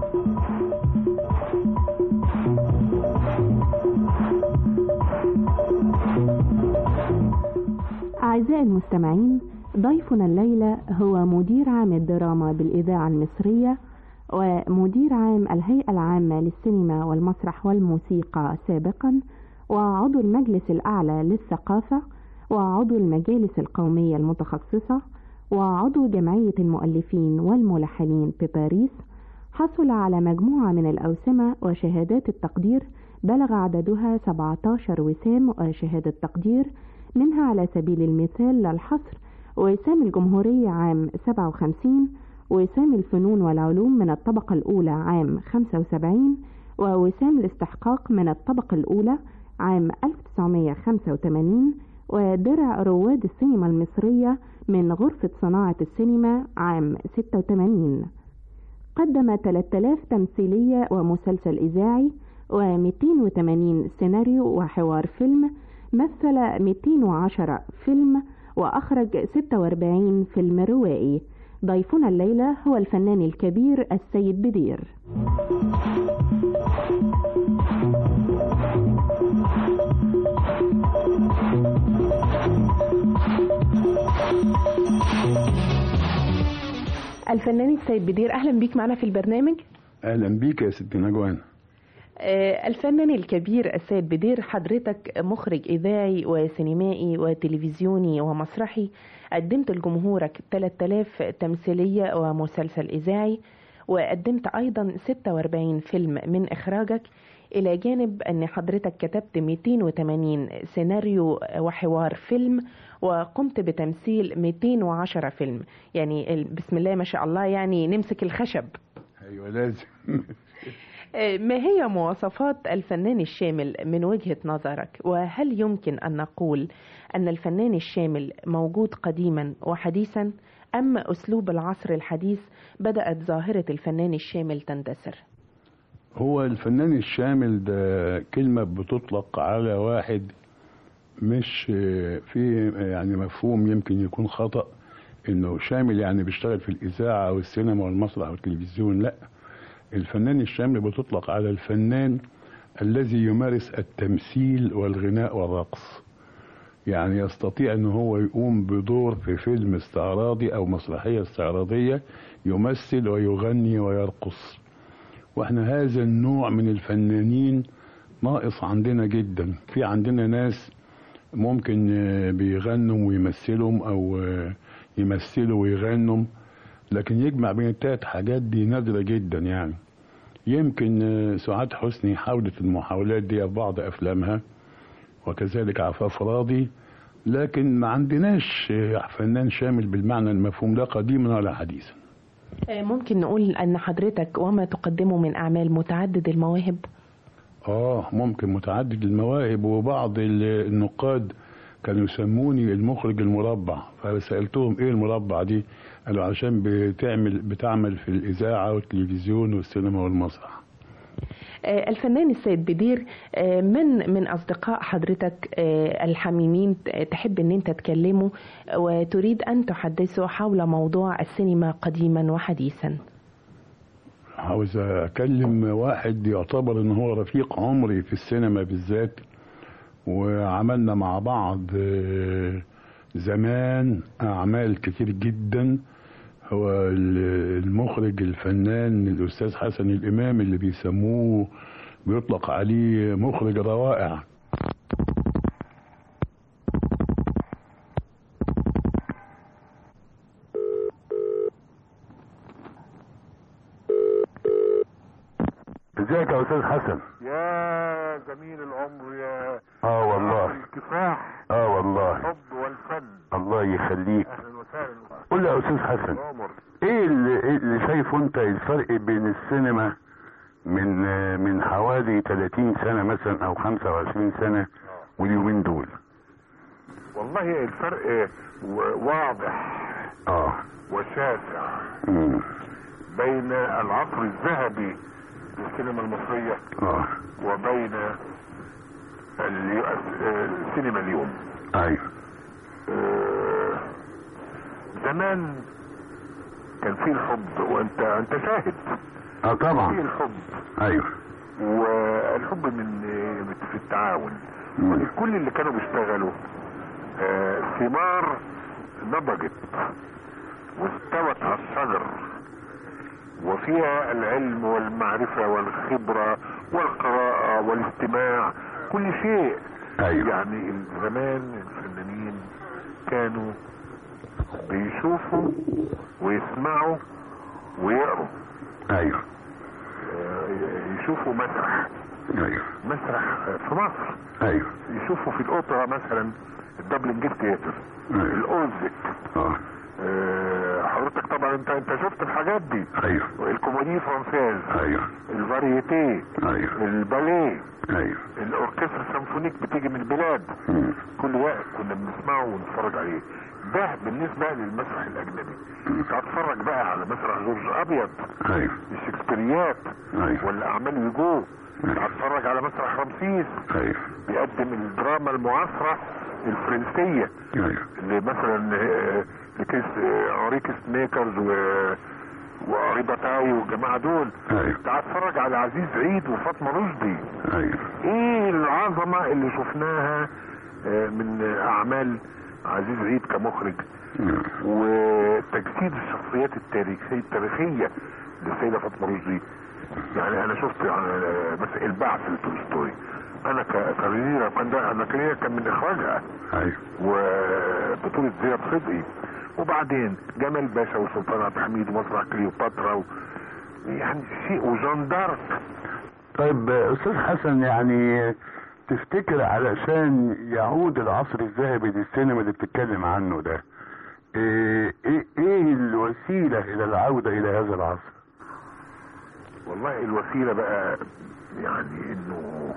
أعزائي المستمعين ضيفنا الليلة هو مدير عام الدراما بالإذاعة المصرية ومدير عام الهيئة العامة للسينما والمسرح والموسيقى سابقا وعضو المجلس الأعلى للثقافة وعضو المجالس القومية المتخصصة وعضو جمعية المؤلفين والملحنين بباريس حصل على مجموعة من الأوسمة وشهادات التقدير بلغ عددها 17 وسام وشهادة تقدير منها على سبيل المثال للحصر وسام الجمهورية عام 57 وسام الفنون والعلوم من الطبقة الأولى عام 75 ووسام الاستحقاق من الطبقة الأولى عام 1985 ودرع رواد السينما المصرية من غرفة صناعة السينما عام 86 قدم 3000 تمثيلية ومسلسل إذاعي و280 سيناريو وحوار فيلم مثل 210 فيلم وأخرج 46 فيلم روائي ضيفنا الليلة هو الفنان الكبير السيد بدير الفنان السيد بدير أهلا بيك معنا في البرنامج اهلا بيك يا ست نجوان آه، الفنان الكبير السيد بدير حضرتك مخرج إذاعي وسينمائي وتلفزيوني ومسرحي قدمت لجمهورك 3000 تمثيلية ومسلسل إذاعي وقدمت أيضا 46 فيلم من إخراجك إلى جانب أن حضرتك كتبت 280 سيناريو وحوار فيلم وقمت بتمثيل 210 فيلم يعني ال- بسم الله ما شاء الله يعني نمسك الخشب ايوه لازم آه، ما هي مواصفات الفنان الشامل من وجهة نظرك وهل يمكن أن نقول أن الفنان الشامل موجود قديما وحديثا أم أسلوب العصر الحديث بدأت ظاهرة الفنان الشامل تندثر هو الفنان الشامل ده كلمة بتطلق على واحد مش في يعني مفهوم يمكن يكون خطأ انه شامل يعني بيشتغل في الاذاعة والسينما والمسرح والتلفزيون لا الفنان الشامل بتطلق على الفنان الذي يمارس التمثيل والغناء والرقص يعني يستطيع ان هو يقوم بدور في فيلم استعراضي او مسرحية استعراضية يمثل ويغني ويرقص واحنا هذا النوع من الفنانين ناقص عندنا جدا في عندنا ناس ممكن آه، بيغنوا ويمثلوا او آه، يمثلوا ويغنوا لكن يجمع بين التلات حاجات دي نادرة جدا يعني يمكن آه، سعاد حسني حاولت المحاولات دي في بعض افلامها وكذلك عفاف راضي لكن ما عندناش آه، فنان شامل بالمعنى المفهوم لا قديما ولا حديثا آه، ممكن نقول أن حضرتك وما تقدمه من أعمال متعدد المواهب اه ممكن متعدد المواهب وبعض ال- النقاد كانوا يسموني المخرج المربع فسألتهم ايه المربع دي قالوا عشان بتعمل بتعمل في الإذاعة والتلفزيون والسينما والمسرح آه، الفنان السيد بدير آه، من من اصدقاء حضرتك آه، الحميمين ت- تحب ان انت تكلمه وتريد ان تحدثه حول موضوع السينما قديما وحديثا عاوز اكلم واحد يعتبر ان هو رفيق عمري في السينما بالذات وعملنا مع بعض آه، زمان اعمال كتير جدا هو ال- المخرج الفنان الاستاذ حسن الامام اللي بيسموه بيطلق عليه مخرج روائع ازيك يا استاذ حسن يا جميل العمر يا اه والله الكفاح اه والله الحب والفن الله يخليك اهلا وسهلا قول لي يا استاذ حسن عمر ايه اللي, إيه اللي شايفه انت الفرق بين السينما من آه، من حوالي 30 سنه مثلا او 25 سنه واليومين دول والله الفرق و- واضح اه وشاسع مم. بين العصر الذهبي للسينما المصرية اه وبين اليو- السينما اليوم ايوه آه، زمان كان في الحب وانت انت شاهد اه طبعا في الحب ايوه والحب من في التعاون مم. كل اللي كانوا بيشتغلوا آه، ثمار نضجت واستوت على الشجر وفيها العلم والمعرفة والخبرة والقراءة والاستماع كل شيء أيوة. يعني زمان الفنانين كانوا بيشوفوا ويسمعوا ويقروا ايوه آه، يشوفوا مسرح ايوه مسرح في مصر ايوه يشوفوا في الاوبرا مثلا الدبلن جيت تياتر أيوة. الاوزك اه آه، حضرتك طبعا انت انت شفت الحاجات دي ايوه الكوميدي فرانسيز ايوه الفاريتي ايوه الباليه ايوه الاوركسترا السيمفونيك بتيجي من البلاد مم. كل وقت كنا بنسمعه ونتفرج عليه ده بالنسبه للمسرح الاجنبي هتفرج بقى على مسرح جورج ابيض ايوه الشكسبيريات ايوه ولا اعمال ويجو هتفرج على مسرح رمسيس ايوه بيقدم الدراما المعاصره الفرنسيه ايوه اللي مثلا آه، لكيس آه، اوريكس ميكرز و واري باتاي والجماعه دول ايوه تعال اتفرج على عزيز عيد وفاطمه رشدي ايوه ايه العظمه اللي شفناها آه، من اعمال عزيز عيد كمخرج نعم. وتجسيد الشخصيات التاريخيه التاريخيه للسيده فاطمه رشدي يعني انا شفت يعني مثلا البعث لتولستوي انا ك- كريرة كان ده انا كريرة كان من اخراجها ايوه وبطولة زياد صدقي وبعدين جمال باشا وسلطان عبد الحميد ومسرح كليوباترا و... يعني شيء وجان دارك طيب آه، استاذ حسن يعني تفتكر علشان يعود العصر الذهبي للسينما اللي بتتكلم عنه ده ايه ايه إيه الوسيله الى العوده الى هذا العصر والله الوسيلة بقى يعني انه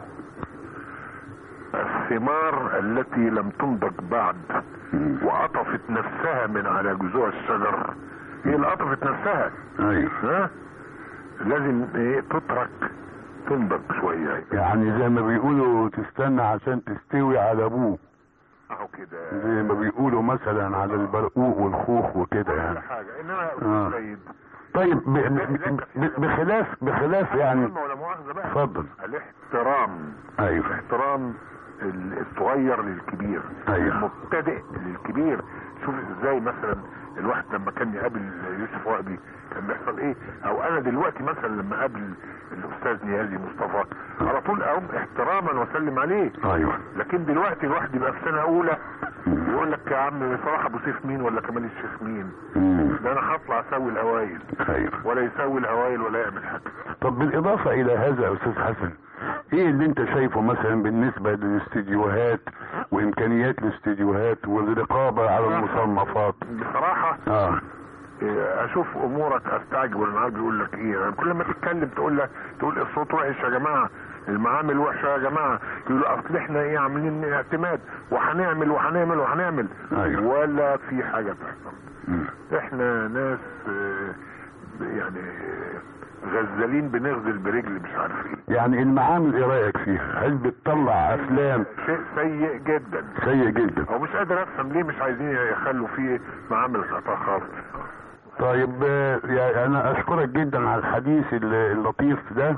الثمار التي لم تنضج بعد وقطفت نفسها من على جذوع الشجر هي اللي قطفت نفسها ايوه ها لازم ايه تترك تنضج شوية يعني زي ما بيقولوا تستنى عشان تستوي على ابوه اهو كده زي ما بيقولوا مثلا على البرقوق والخوخ وكده يعني حاجة انما آه. سيد طيب ب- ب- ب- بخلاف بخلاف يعني ولا مؤاخذة بقى اتفضل الاحترام ايوه احترام ال- الصغير للكبير أيوة. المبتدئ للكبير شوف ازاي مثلا الواحد لما كان يقابل يوسف وهبي كان بيحصل ايه او انا دلوقتي مثلا لما اقابل الاستاذ نيازي مصطفى على طول اقوم احتراما واسلم عليه ايوه لكن دلوقتي الواحد يبقى في سنه اولى يقول لك يا عم صلاح ابو سيف مين ولا كمال الشيخ مين مم. ده انا هطلع اسوي الهوايل ايوه ولا يسوي الهوايل ولا يعمل حاجه طب بالاضافه الى هذا يا استاذ حسن ايه اللي انت شايفه مثلا بالنسبه للاستديوهات وامكانيات الاستديوهات والرقابه على المصنفات بصراحه اه إيه، اشوف امورك استعجب والمعامل بيقول لك ايه يعني كل ما تتكلم تقول لك تقول الصوت وحش يا جماعه المعامل وحشه يا جماعه يقولوا اصل احنا ايه عاملين اعتماد وهنعمل وهنعمل وهنعمل أيوة. ولا في حاجه تحصل احنا ناس آه، يعني غزالين بنغزل برجل مش عارف ايه يعني المعامل ايه رايك فيها هل بتطلع افلام شيء سيء جدا سيء جدا او مش قادر افهم ليه مش عايزين يخلوا فيه معامل خطا خالص طيب آه، يعني انا اشكرك جدا على الحديث ال- اللطيف ده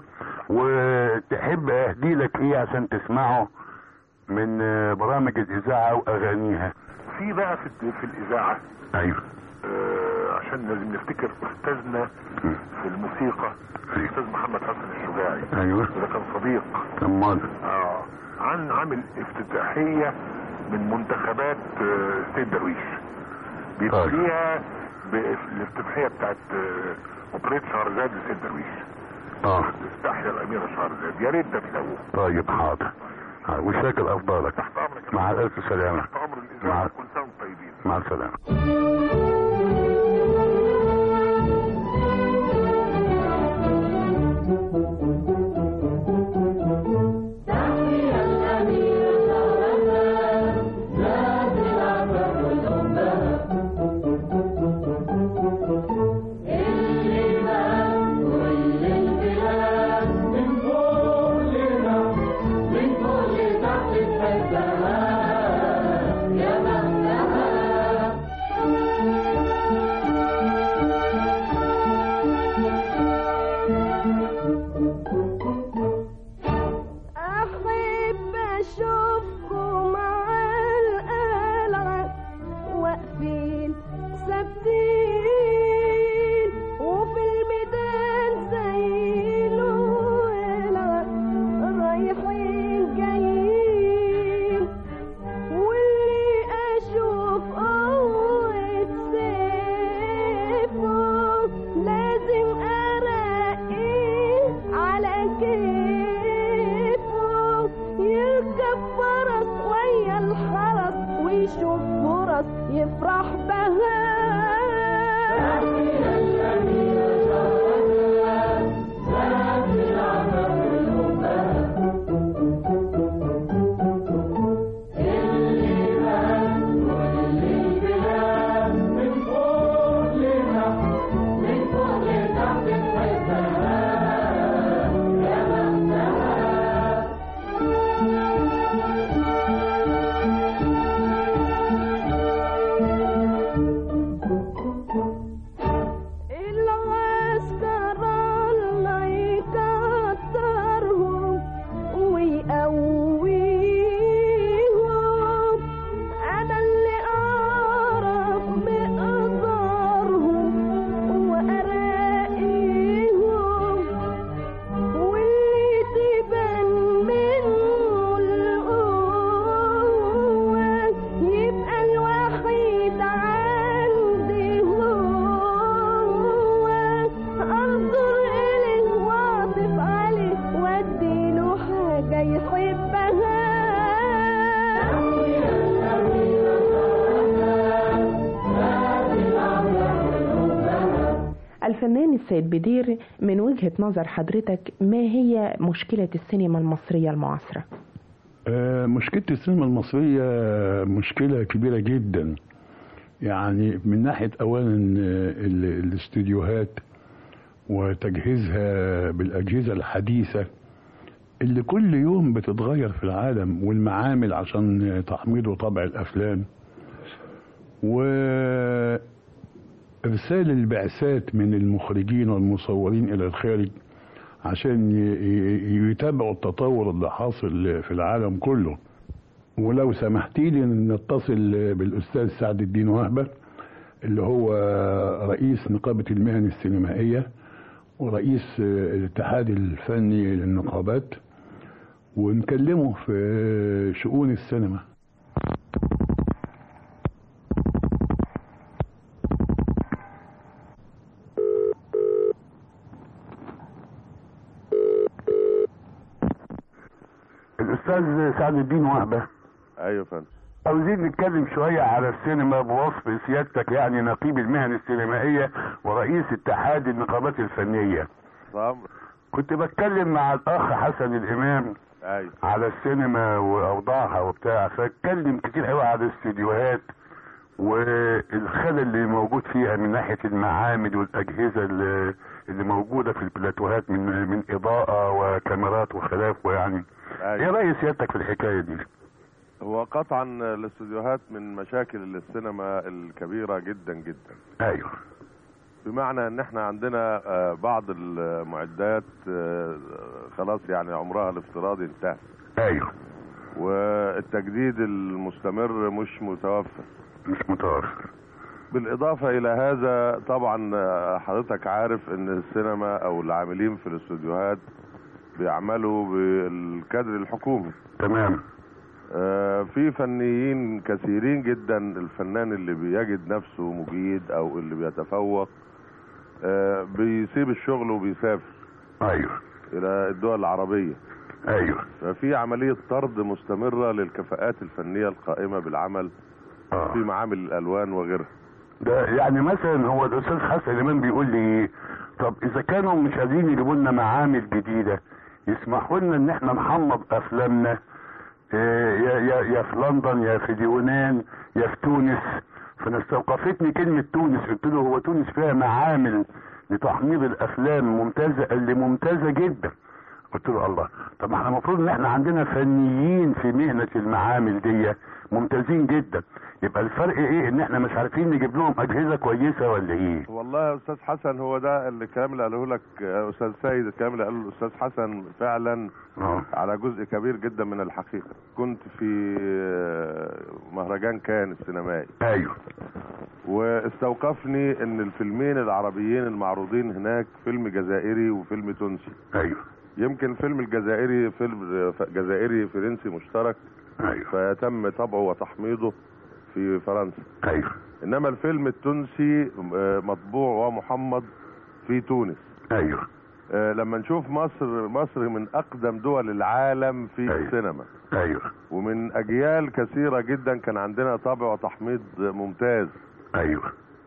وتحب اهدي لك ايه عشان تسمعه من آه، برامج الاذاعه واغانيها في بقى في, في الاذاعه ايوه آه، عشان لازم نفتكر استاذنا في الموسيقى الاستاذ محمد حسن الشجاعي ايوه وده كان صديق امال اه عن عامل افتتاحيه من منتخبات آه، سيد درويش بيبتديها بالافتتاحيه بتاعت آه، اوبريت شهرزاد لسيد درويش اه استحيا الاميره شهرزاد يا ريت ده تلاقوه طيب حاضر آه، وشاكر افضلك مع الف سلامه امر الاذاعه مع كل سنه وانتم طيبين مع السلامه أحب أشوفكم على القلعة واقفين ثابتين وفي الميدان زي الولع رايحين جايين واللي أشوف قوة سيفه لازم أرقيه على كيفه يركب فرس ويا الحرس ويشوف فرص يفرح بها العسكر الله يكترهم ويقويهم أنا اللي أعرف مقدارهم وأراقيهم واللي تبان منه القوة يبقى الوحيد عندي هو انظر اليه واعطف عليه واديله حاجة يحبها الفنان الفنان السيد بدير من وجهة نظر حضرتك ما هي مشكلة السينما المصرية المعاصرة؟ آه، مشكلة السينما المصرية مشكلة كبيرة جدا يعني من ناحية أولا آه، ال- الاستديوهات وتجهيزها بالأجهزة الحديثة اللي كل يوم بتتغير في العالم والمعامل عشان تحميض وطبع الأفلام وإرسال البعثات من المخرجين والمصورين إلى الخارج عشان ي- ي- يتابعوا التطور اللي حاصل في العالم كله ولو سمحتي لي نتصل بالاستاذ سعد الدين وهبه اللي هو رئيس نقابه المهن السينمائيه ورئيس الاتحاد الفني للنقابات ونكلمه في شؤون السينما الاستاذ سعد الدين وهبه ايوه يا فندم عاوزين نتكلم شوية على السينما بوصف سيادتك يعني نقيب المهن السينمائية ورئيس اتحاد النقابات الفنية طب كنت بتكلم مع الأخ حسن الإمام ايوه على السينما وأوضاعها وبتاع فاتكلم كتير قوي على الاستديوهات والخلل اللي موجود فيها من ناحية المعامل والأجهزة اللي, اللي موجودة في البلاتوهات من من إضاءة وكاميرات وخلافه يعني ايه رأي سيادتك في الحكاية دي؟ هو قطعا الاستوديوهات من مشاكل السينما الكبيرة جدا جدا ايوه بمعنى ان احنا عندنا آه، بعض المعدات آه، خلاص يعني عمرها الافتراضي انتهى ايوه والتجديد المستمر مش متوفر مش متوفر بالاضافة الى هذا طبعا آه، حضرتك عارف ان السينما او العاملين في الاستوديوهات بيعملوا بالكادر الحكومي تمام آه، في فنيين كثيرين جدا الفنان اللي بيجد نفسه مجيد او اللي بيتفوق آه، بيسيب الشغل وبيسافر ايوه الى الدول العربية ايوه ففي عملية طرد مستمرة للكفاءات الفنية القائمة بالعمل آه. في معامل الالوان وغيرها ده يعني مثلا هو الاستاذ حسن امام بيقول لي ايه طب اذا كانوا مش عايزين يجيبوا لنا معامل جديده يسمحوا لنا ان احنا نحمض افلامنا إيه، يا يا يا في لندن يا في اليونان يا في تونس فانا استوقفتني كلمه تونس قلت له هو تونس فيها معامل لتحميض الافلام ممتازه قال لي ممتازه جدا قلت له الله طب ما احنا المفروض ان احنا عندنا فنيين في مهنه المعامل دي ممتازين جدا يبقى الفرق ايه ان احنا مش عارفين نجيب لهم اجهزه كويسه ولا ايه والله يا استاذ حسن هو ده الكلام اللي قاله لك آه، استاذ سيد الكلام اللي قاله الاستاذ حسن فعلا اه على جزء كبير جدا من الحقيقة كنت في آه، مهرجان كان السينمائي ايوه واستوقفني ان الفيلمين العربيين المعروضين هناك فيلم جزائري وفيلم تونسي ايوه يمكن فيلم الجزائري فيلم جزائري فرنسي مشترك ايوه فيتم طبعه وتحميضه في فرنسا ايوه انما الفيلم التونسي آه، مطبوع ومحمض في تونس ايوه آه، لما نشوف مصر مصر من اقدم دول العالم في أيوة. السينما ايوه ومن اجيال كثيره جدا كان عندنا طابع وتحميض ممتاز ايوه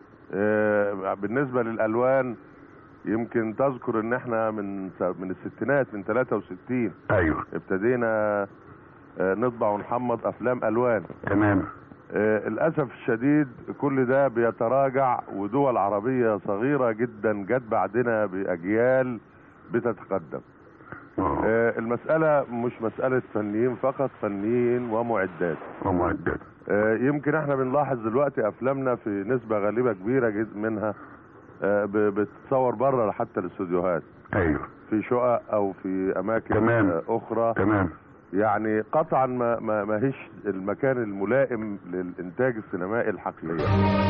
آه، بالنسبه للالوان يمكن تذكر ان احنا من من الستينات من 63 ايوه ابتدينا آه، نطبع ونحمض افلام الوان تمام آه، للاسف الشديد كل ده بيتراجع ودول عربيه صغيره جدا جت بعدنا باجيال بتتقدم آه، المساله مش مساله فنيين فقط فنيين ومعدات ومعدات آه، يمكن احنا بنلاحظ دلوقتي افلامنا في نسبه غالبه كبيره جدا منها آه، ب- بتتصور بره حتى الاستوديوهات ايوه في شقق او في اماكن تمام. آه، اخرى تمام يعني قطعا ما ما ما هيش المكان الملائم للانتاج السينمائي الحقيقي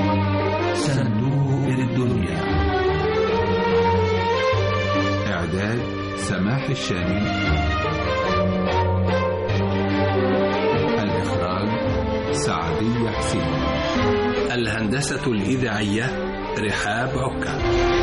صندوق الدنيا إعداد سماح الشامي الإخراج سعدية حسين الهندسة الإذاعية رحاب عكا